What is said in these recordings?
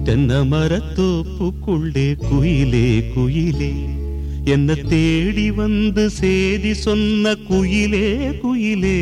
தென்ன மரத்தோப்புக்குள்ளே குயிலே குயிலே என்ன தேடி வந்து சேதி சொன்ன குயிலே குயிலே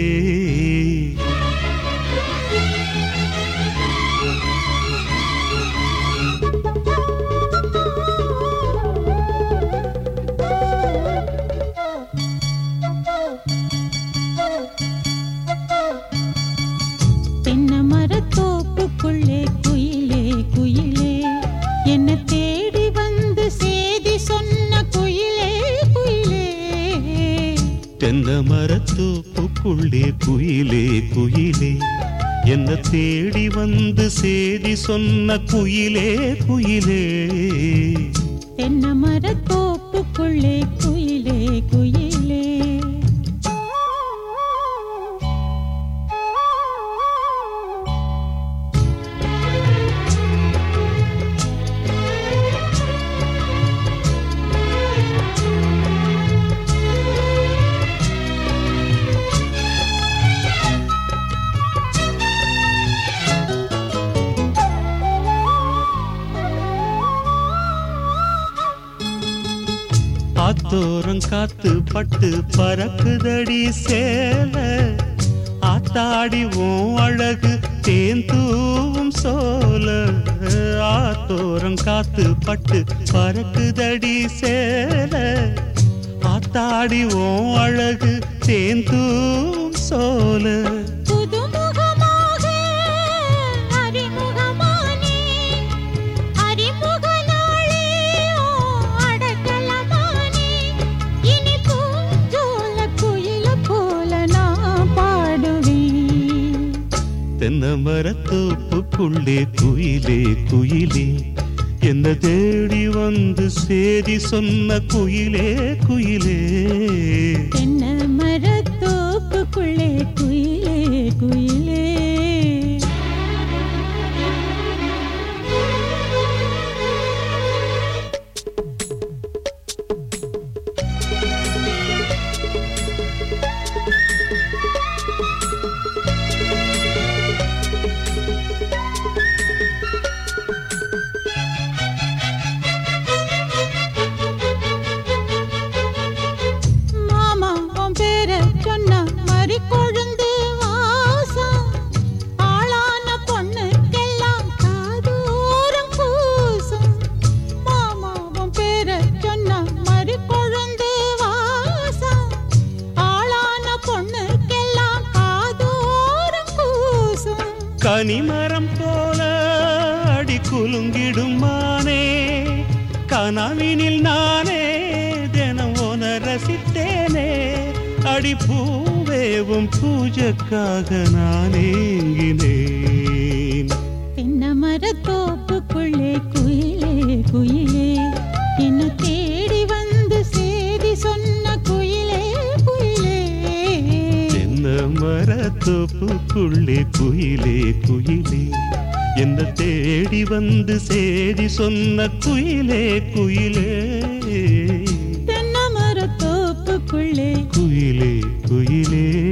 தென்ன மரத்தோப்புக்குள்ளே குயிலே குயிலே என்ன தேடி வந்து சேதி சொன்ன குயிலே குயிலே தென்ன மரத்தோப்புக்குள்ளே குயிலே குயிலே என்ன தேடி வந்து சேதி சொன்ன குயிலே குயிலே தென்ன மரத்தோப்புக்குள்ளே குயிலே குயிலே ஆத்தோரம் காத்து பட்டு பறக்குதடி சேல ஆத்தாடி உன் அழகு தேன் தூவும் சோல ஆத்தோரம் காத்து பட்டு பறக்குதடி சேல ஆத்தாடி உன் அழகு தேன் தூவும் சோல புதுமுகமாக அறிமுகமானே அறிமுக நாளே ஓ அடக்கலமானே இனி பூஞ்சோல குயில போல நான் பாடுவேன் தென்ன மரத்தோப்புக்குள்ளே குயிலே குயிலே என்ன தேடி வந்து சேதி சொன்ன குயிலே குயிலே தென்ன மரத்தோப்புக்குள்ளே குயிலே குயிலே மாமா உன் பேர சொன்ன மறி கொழுந்து வாசம் ஆளான பொண்ணுக்கெல்லாம் காதூரம் பூசும் மாமா உன் பேர சொன்ன மறி கொழுந்து வாசம் ஆளான பொண்ணுக்கெல்லாம் காதூரம் பூசும் கனிமரம் போல அடி குலுங்கிடும் மானே கனவினில் நானே தினம் உன ரசித்தேனே அடி பூவேவும் பூஜைக்காக நான் ஏங்கினேன் தென்ன மரத்தோப்புக்குள்ளே குயிலே குயிலே என்ன தேடி வந்து சேதி சொன்ன குயிலே குயிலே தென்ன மரத்தோப்புக்குள்ளே குயிலே குயிலே என்ன தேடி வந்து சேதி சொன்ன குயிலே குயிலே தென்ன மரத்தோப்புக்குள்ளே குயிலே குயிலே